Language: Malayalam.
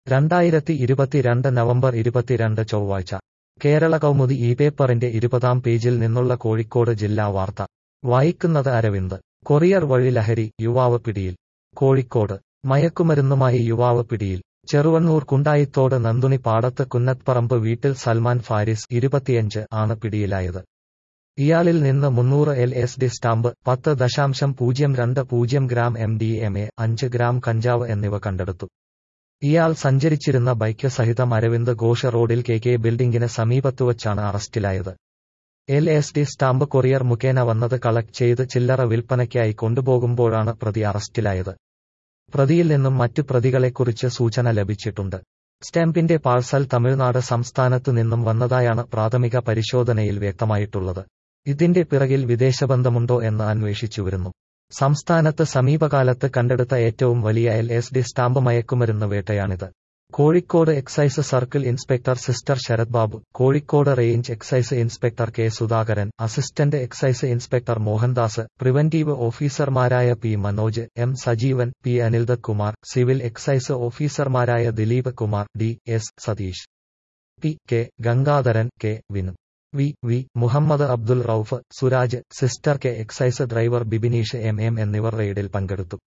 രണ്ടായിരത്തി ഇരുപത്തിരണ്ട് നവംബർ ഇരുപത്തിരണ്ട് ചൊവ്വാഴ്ച കേരള കൗമുദി ഈ പേപ്പറിന്റെ ഇരുപതാം പേജിൽ നിന്നുള്ള കോഴിക്കോട് ജില്ലാ വാർത്ത വായിക്കുന്നത് അരവിന്ദ് കൊറിയർ വഴി ലഹരി യുവാവ് പിടിയിൽ കോഴിക്കോട് മയക്കുമരുന്നുമായി യുവാവ് പിടിയിൽ ചെറുവണ്ണൂർ കുണ്ടായിത്തോട് നന്ദുണി പാടത്ത് കുന്നത്പറമ്പ് വീട്ടിൽ സൽമാൻ ഫാരിസ് ഇരുപത്തിയഞ്ച് ആണ് പിടിയിലായത് ഇയാളിൽ നിന്ന് മുന്നൂറ് എൽ എസ് ഡി സ്റ്റാമ്പ് പത്ത് ദശാംശം പൂജ്യം രണ്ട് പൂജ്യം gram M D M A അഞ്ച് ഗ്രാം കഞ്ചാവ് എന്നിവ കണ്ടെടുത്തു ഇയാൾ സഞ്ചരിച്ചിരുന്ന ബൈക്ക് സഹിതം അരവിന്ദ് ഘോഷ റോഡിൽ കെ കെ ബിൽഡിംഗിന് സമീപത്തുവച്ചാണ് അറസ്റ്റിലായത് L S D stamp courier മുഖേന വന്നത് കളക്ട് ചെയ്ത് ചില്ലറ വിൽപ്പനയ്ക്കായി കൊണ്ടുപോകുമ്പോഴാണ് പ്രതി അറസ്റ്റിലായത് പ്രതിയിൽ നിന്നും മറ്റു പ്രതികളെക്കുറിച്ച് സൂചന ലഭിച്ചിട്ടുണ്ട് സ്റ്റാമ്പിന്റെ പാഴ്സൽ തമിഴ്നാട് സംസ്ഥാനത്തു നിന്നും വന്നതായാണ് പ്രാഥമിക പരിശോധനയിൽ വ്യക്തമായിട്ടുള്ളത് ഇതിന്റെ പിറകിൽ വിദേശബന്ധമുണ്ടോ എന്ന് അന്വേഷിച്ചുവരുന്നു സംസ്ഥാനത്ത് സമീപകാലത്ത് കണ്ടെടുത്ത ഏറ്റവും വലിയ എൽ എസ് ഡി സ്റ്റാമ്പ് മയക്കുമരുന്ന് വേട്ടയാണിത് Kozhikode excise circle inspector sister Sarath Babu Kozhikode range excise inspector K Sudhakaran assistant excise inspector Mohandas preventive ഓഫീസർമാരായ P Manoj M Sajeevan P Anildath Kumar civil excise ഓഫീസർമാരായ Dileep Kumar D S Satheesh P K Gangadharan K Vinu V V Muhammad Abdul Rauf Suraj sister K excise driver Bibineesh M M എന്നിവർ റെയ്ഡിൽ പങ്കെടുത്തു